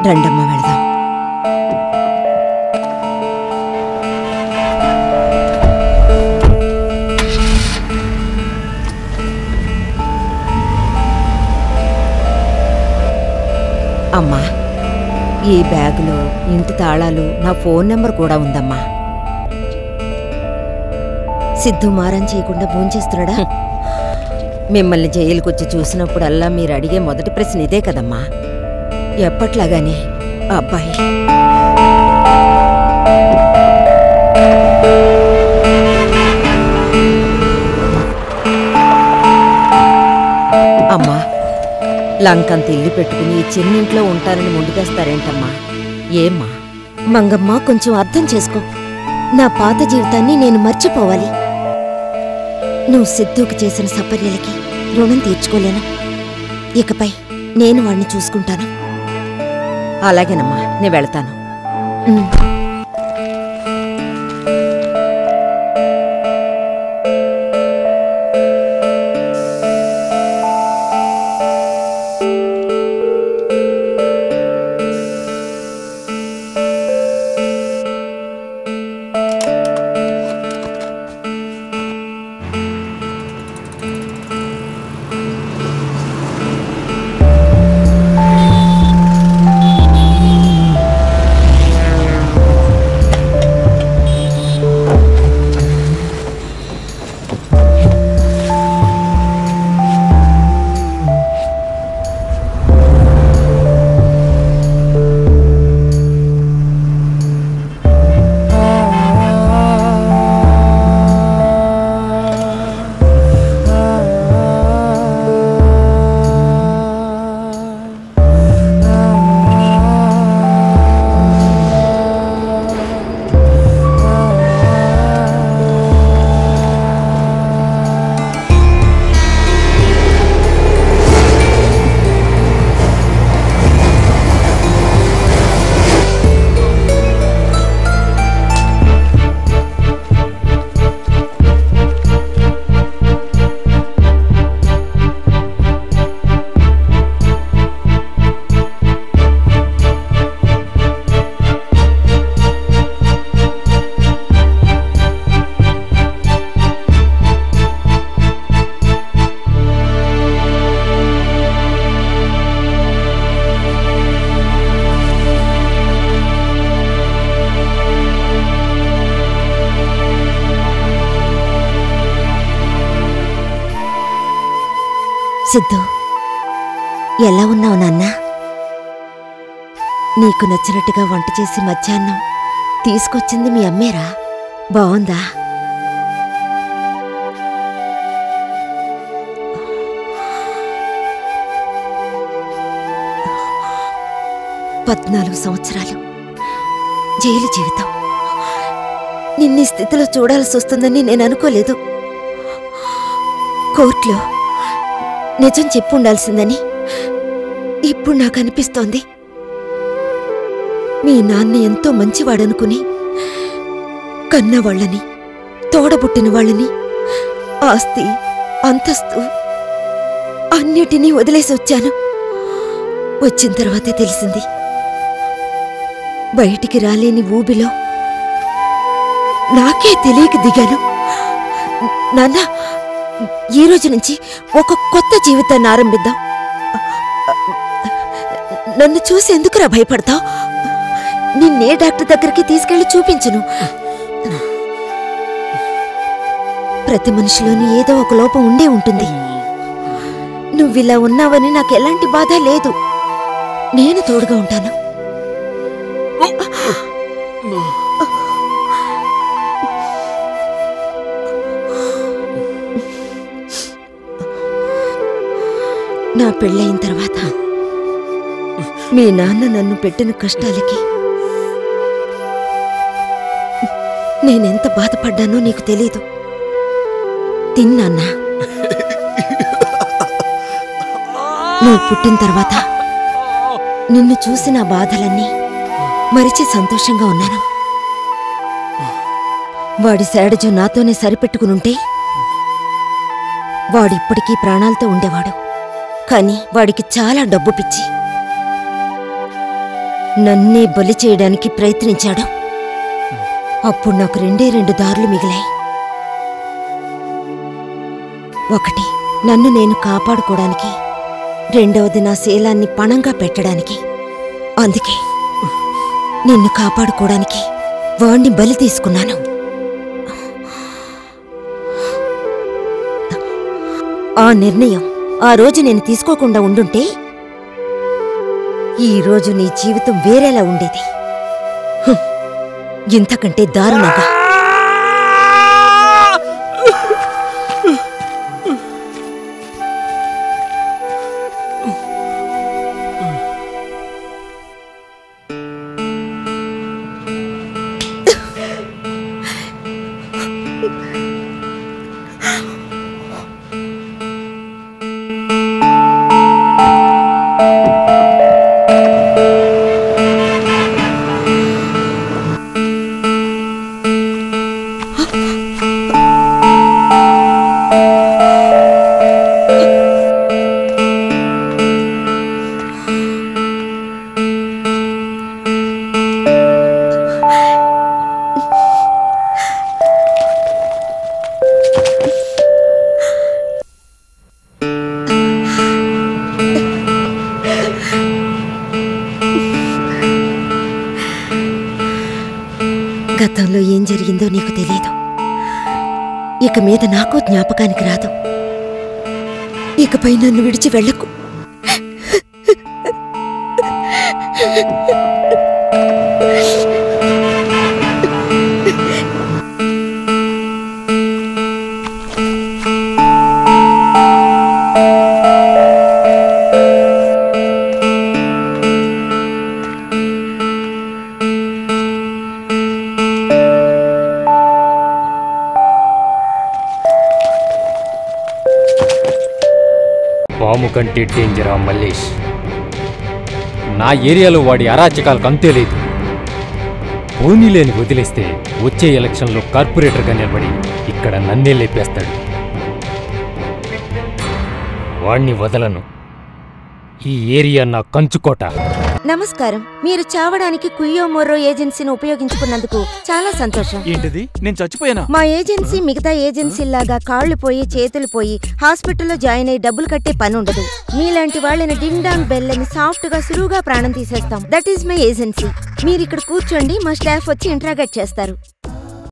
రండమ్మ వెళదాం అమ్మా ఈ బ్యాగులో ఇంటి తాళాలు నా ఫోన్ నెంబర్ కూడా ఉందమ్మా సిద్ధు మారం చేయకుండా భోంచేస్తున్నాడా మిమ్మల్ని జైలుకొచ్చి చూసినప్పుడల్లా మీరు అడిగే మొదటి ప్రశ్న ఇదే కదమ్మా ఎప్పట్లాగానే ఆ అబ్బాయి అమ్మా లంకంత ఇల్లు పెట్టుకుని ఈ చిన్నింట్లో ఉంటారని ముందుకేస్తారేంటమ్మా ఏమ్మా మంగమ్మ కొంచెం అర్థం చేసుకో నా పాత జీవితాన్ని నేను మర్చిపోవాలి నువ్వు సిద్ధుకి చేసిన సపర్యలకి రుణం తీర్చుకోలేను ఇకపై నేను వాణ్ణి చూసుకుంటాను అలాగేనమ్మా నేను వెళ్తాను ఉమ్. సిద్ధు ఎలా ఉన్నావు నాన్న నీకు నచ్చినట్టుగా వంట చేసి మధ్యాహ్నం తీసుకొచ్చింది మీ అమ్మేరా బావుందా పద్నాలుగు సంవత్సరాలు జైలు జీవితం నిన్ని స్థితిలో చూడాల్సి వస్తుందని నేను అనుకోలేదు కోర్టులో నిజం చెప్పు ఉండాల్సిందని ఇప్పుడు నాకు అనిపిస్తోంది మీ నాన్న ఎంతో మంచివాడనుకుని కన్నవాళ్ళని తోడబుట్టిన వాళ్ళని ఆస్తి అంతస్తు అన్నిటినీ వదిలేసి వచ్చాను వచ్చిన తర్వాతే తెలిసింది బయటికి రాలేని ఊబిలో నాకే తెలియక దిగాను నాన్న ఈ రోజు నుంచి ఒక కొత్త జీవితాన్ని ఆరంభిద్దాం నన్ను చూసి ఎందుకురా భయపడతావు నిన్నే డాక్టర్ దగ్గరికి తీసుకెళ్లి చూపించను ప్రతి మనిషిలోని ఏదో ఒక లోపం ఉండే ఉంటుంది నువ్విలా ఉన్నావని నాకు ఎలాంటి బాధ లేదు నేను తోడుగా ఉంటాను నా పెళ్ళయిన తర్వాత మీ నాన్న నన్ను పెట్టిన కష్టాలకి నేనెంత బాధపడ్డానో నీకు తెలీదు తిన్నాన్నా నువ్వు పుట్టిన తర్వాత నిన్ను చూసి నా బాధలన్నీ మరిచి సంతోషంగా ఉన్నాను వాడి శాడజు నాతోనే సరిపెట్టుకునుంటే వాడిప్పటికీ ప్రాణాలతో ఉండేవాడు కానీ వాడికి చాలా డబ్బు పిచ్చి నన్నే బలి చేయడానికి ప్రయత్నించాడు అప్పుడు నాకు రెండే రెండు దారులు మిగిలాయి ఒకటి నన్ను నేను కాపాడుకోవడానికి రెండవది నా శీలాన్ని పణంగా పెట్టడానికి అందుకే నిన్ను కాపాడుకోవడానికి వాణ్ణి బలి తీసుకున్నాను ఆ నిర్ణయం ఆ రోజు నేను తీసుకోకుండా ఉండుంటే ఈ రోజు నీ జీవితం వేరేలా ఉండేది హుం, ఇంతకంటే దారుణంగా గతంలో ఏం జరిగిందో నీకు తెలియదు ఇక మీద నాకు జ్ఞాపకానికి రాదు ఇకపై నన్ను విడిచి వెళ్ళకు పాము కంటే డేంజరా మల్లేష్ నా ఏరియాలో వాడి అరాచకాలకు అంతే లేదు పోనీలేని వదిలేస్తే వచ్చే ఎలక్షన్లో కార్పొరేటర్గా నిలబడి ఇక్కడ నన్నే లేపేస్తాడు వాణ్ణి వదలను ఈ ఏరియా నా కంచుకోట నమస్కారం మీరు చావడానికి కుయ్యో మొర్రో ఏజెన్సీని ఉపయోగించుకున్నందుకు చాలా సంతోషం ఏంటిది నేను చచ్చిపోయానా మా ఏజెన్సీ మిగతా ఏజెన్సీలాగా కాళ్ళు పోయి చేతులు పోయి హాస్పిటల్లో జాయిన్ అయ్యి డబ్బులు కట్టే పని ఉండదు మీలాంటి వాళ్ళని డింగ్ డాంగ్ బెల్ అని సాఫ్ట్ గా సులువుగా ప్రాణం తీసేస్తాం దట్ ఈస్ మై ఏజెన్సీ మీరు ఇక్కడ కూర్చోండి మా స్టాఫ్ వచ్చి ఇంట్రాగేట్ చేస్తారు